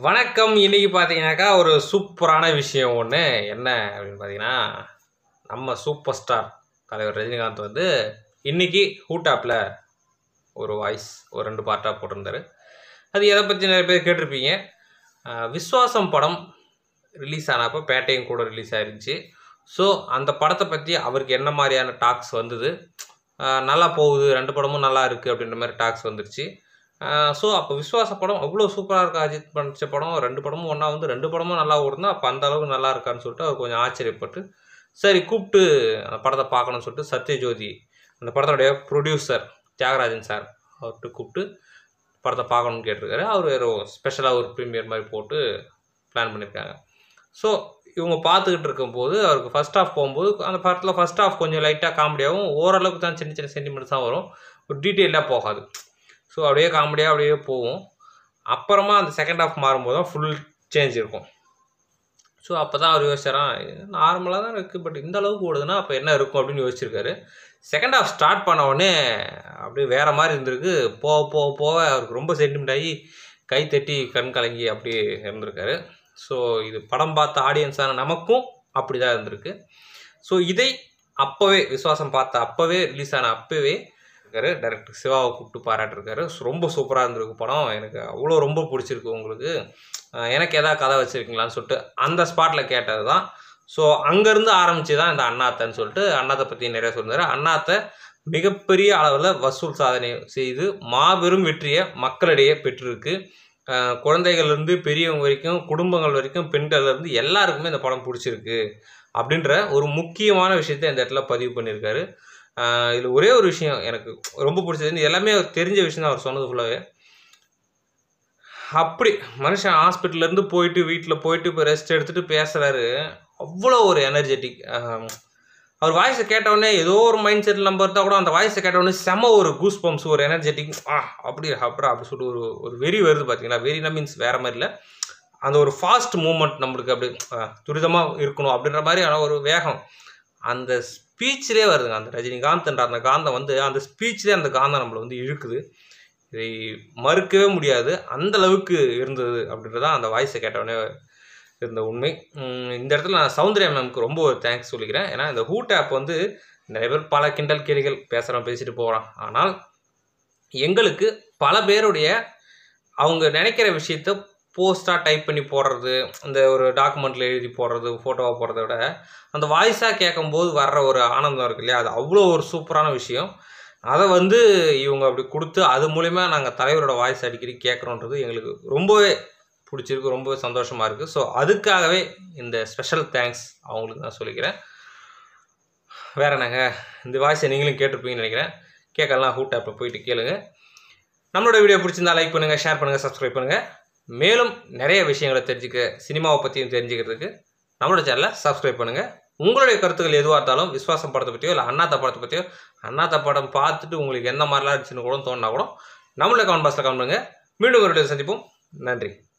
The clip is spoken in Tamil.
வணக்கம் இன்னைக்கு பார்த்தீங்கன்னாக்கா ஒரு சூப்பரான விஷயம் ஒன்று என்ன அப்படின்னு பார்த்தீங்கன்னா நம்ம சூப்பர் ஸ்டார் தலைவர் ரஜினிகாந்த் வந்து இன்னைக்கு ஹூட்டாப்பில் ஒரு வாய்ஸ் ஒரு ரெண்டு பார்ட்டாக போட்டிருந்தாரு அது எதை பற்றி நிறைய பேர் கேட்டிருப்பீங்க அஹ் விஸ்வாசம் படம் ரிலீஸ் ஆனப்போ பேட்டையும் கூட ரிலீஸ் ஆயிருந்துச்சு ஸோ அந்த படத்தை பற்றி அவருக்கு என்ன மாதிரியான டாக்ஸ் வந்தது அஹ் நல்லா போகுது ரெண்டு படமும் நல்லா இருக்குது அப்படின்ற மாதிரி டாக்ஸ் வந்துருச்சு ஸோ அப்போ விஸ்வாச படம் அவ்வளோ சூப்பராக இருக்கா அஜித் பண்ணிச்ச படம் ரெண்டு படமும் ஒன்றா வந்து ரெண்டு படமும் நல்லா ஓடுனா அப்போ அந்த அளவுக்கு நல்லா இருக்கான்னு சொல்லிட்டு அவர் கொஞ்சம் ஆச்சரியப்பட்டு சரி கூப்பிட்டு அந்த படத்தை பார்க்கணும்னு சொல்லிட்டு சத்யஜோதி அந்த படத்தோடைய ப்ரொடியூசர் தியாகராஜன் சார் அவர்கிட்ட கூப்பிட்டு படத்தை பார்க்கணும்னு கேட்டிருக்காரு அவர் வேறு ஸ்பெஷலாக ஒரு ப்ரீமியர் மாதிரி போட்டு பிளான் பண்ணியிருக்காங்க ஸோ இவங்க பார்த்துக்கிட்டு இருக்கும்போது அவருக்கு ஃபர்ஸ்ட் ஹாஃப் போகும்போது அந்த படத்தில் ஃபர்ஸ்ட் ஹாஃப் கொஞ்சம் லைட்டாக காமெடியாகவும் ஓரளவுக்கு தான் சின்ன சின்ன சென்டிமெண்ட்ஸ் தான் வரும் ஒரு டீட்டெயிலாக போகாது ஸோ அப்படியே காமெடியாக அப்படியே போகும் அப்புறமா அந்த செகண்ட் ஹாஃப் மாறும்போது தான் ஃபுல் சேஞ்ச் இருக்கும் ஸோ அப்போ தான் அவர் யோசிச்சாராம் நார்மலாக தான் இருக்குது பட் இந்த அளவுக்கு ஓடுதுன்னா அப்போ என்ன இருக்கும் அப்படின்னு யோசிச்சிருக்காரு செகண்ட் ஹாஃப் ஸ்டார்ட் பண்ண உடனே அப்படியே வேறு மாதிரி இருந்திருக்கு போக போக போக அவருக்கு ரொம்ப சென்டிமெண்ட் ஆகி கை தட்டி கண் கலங்கி அப்படியே இருந்திருக்காரு ஸோ இது படம் பார்த்த ஆடியன்ஸான நமக்கும் அப்படி தான் இருந்திருக்கு ஸோ இதை அப்போவே விசுவாசம் பார்த்த அப்போவே ரிலீஸ் ஆன அப்போவே இருக்காரு டைரக்டர் சிவாவை கூப்பிட்டு பாராட்டிருக்காரு ரொம்ப சூப்பராக இருந்திருக்கு படம் எனக்கு அவ்வளோ ரொம்ப பிடிச்சிருக்கு உங்களுக்கு அஹ் எனக்கு எதாவது கதை வச்சுருக்கீங்களான்னு சொல்லிட்டு அந்த ஸ்பாட்டில் கேட்டது தான் ஸோ அங்கேருந்து ஆரம்பித்து தான் இந்த அண்ணாத்தன்னு சொல்லிட்டு அண்ணாத்தை பற்றி நிறைய சொல்லியிருந்தாரு அண்ணாத்தை மிகப்பெரிய அளவில் வசூல் சாதனை செய்து மாபெரும் வெற்றியை மக்களிடையே பெற்றிருக்கு அஹ் குழந்தைகள்லேருந்து பெரியவங்க வரைக்கும் குடும்பங்கள் வரைக்கும் பெண்கள்லேருந்து எல்லாருக்குமே இந்த படம் பிடிச்சிருக்கு அப்படின்ற ஒரு முக்கியமான விஷயத்தை இந்த இடத்துல பதிவு பண்ணியிருக்காரு இதில் ஒரே ஒரு விஷயம் எனக்கு ரொம்ப பிடிச்சது இது எல்லாமே அவர் தெரிஞ்ச விஷயம் தான் அவர் சொன்னது ஃபுல்லாகவே அப்படி மனுஷன் ஹாஸ்பிட்டல்லேருந்து போயிட்டு வீட்டில் போயிட்டு இப்போ ரெஸ்ட் எடுத்துகிட்டு பேசுகிறாரு அவ்வளோ ஒரு எனர்ஜெட்டிக் அவர் வாய்ஸை கேட்டவுடனே ஏதோ ஒரு மைண்ட் செட்டில் நம்ம இருந்தால் கூட அந்த வாய்ஸை கேட்டவுடனே செம ஒரு கூஸ் பம்ப்ஸ் ஒரு எனர்ஜெட்டிக் ஆ அப்படி அப்புறம் அப்படி சொல்லிட்டு ஒரு ஒரு வெறி வருது பார்த்தீங்களா வெறினா மீன்ஸ் வேறு மாதிரி இல்லை அந்த ஒரு ஃபாஸ்ட் மூமெண்ட் நம்மளுக்கு அப்படி துரிதமாக இருக்கணும் அப்படின்ற மாதிரியான ஒரு வேகம் அந்த ஸ்பீச்சிலே வருதுங்க அந்த ரஜினிகாந்த்ன்ற அந்த காந்தம் வந்து அந்த ஸ்பீச்லேயே அந்த காந்தம் நம்மளை வந்து இழுக்குது இதை மறுக்கவே முடியாது அந்த அளவுக்கு இருந்தது அப்படின்றது தான் அந்த வாய்ஸை கேட்டவுடனே இருந்த உண்மை உம் இந்த இடத்துல நான் சௌந்தர்யா மேம்க்கு ரொம்ப ஒரு தேங்க்ஸ் சொல்லிக்கிறேன் ஏன்னா இந்த ஹூட் ஆப் வந்து நிறைய பேர் பல கிண்டல் கேலிகள் பேசுகிறோம் பேசிட்டு போகிறான் ஆனால் எங்களுக்கு பல பேருடைய அவங்க நினைக்கிற விஷயத்த போஸ்ட்டாக டைப் பண்ணி போடுறது இந்த ஒரு டாக்குமெண்ட்டில் எழுதி போடுறது ஃபோட்டோவாக போடுறத விட அந்த வாய்ஸாக கேட்கும்போது வர்ற ஒரு ஆனந்தம் இருக்கு இல்லையா அது அவ்வளோ ஒரு சூப்பரான விஷயம் அதை வந்து இவங்க அப்படி கொடுத்து அது மூலிமா நாங்கள் தலைவரோட வாய்ஸ் அடிக்கடி கேட்குறோன்றது எங்களுக்கு ரொம்பவே பிடிச்சிருக்கு ரொம்பவே சந்தோஷமாக இருக்குது ஸோ அதுக்காகவே இந்த ஸ்பெஷல் தேங்க்ஸ் அவங்களுக்கு நான் சொல்லிக்கிறேன் வேற என்னங்க இந்த வாய்ஸை நீங்களும் கேட்டிருப்பீங்கன்னு நினைக்கிறேன் கேட்கலாம் ஹூட் ஆப்பில் போயிட்டு கேளுங்க நம்மளோட வீடியோ பிடிச்சிருந்தா லைக் பண்ணுங்கள் ஷேர் பண்ணுங்கள் சப்ஸ்கிரைப் பண்ணுங்கள் மேலும் நிறைய விஷயங்களை தெரிஞ்சுக்க சினிமாவை பற்றியும் தெரிஞ்சுக்கிறதுக்கு நம்மளோட சேனலை சப்ஸ்கிரைப் பண்ணுங்கள் உங்களுடைய கருத்துக்கள் எதுவாக இருந்தாலும் விஸ்வாசம் படத்தை பற்றியோ இல்லை அண்ணாத்த படத்தை பற்றியோ அண்ணாத்த படம் பார்த்துட்டு உங்களுக்கு எந்த மாதிரிலாம் இருந்துச்சுன்னு கூட தோணுனா கூட நம்மளோட கமெண்ட் பாக்ஸில் கமெண்ட் பண்ணுங்கள் மீண்டும் ஒரு வீடியோ சந்திப்போம் நன்றி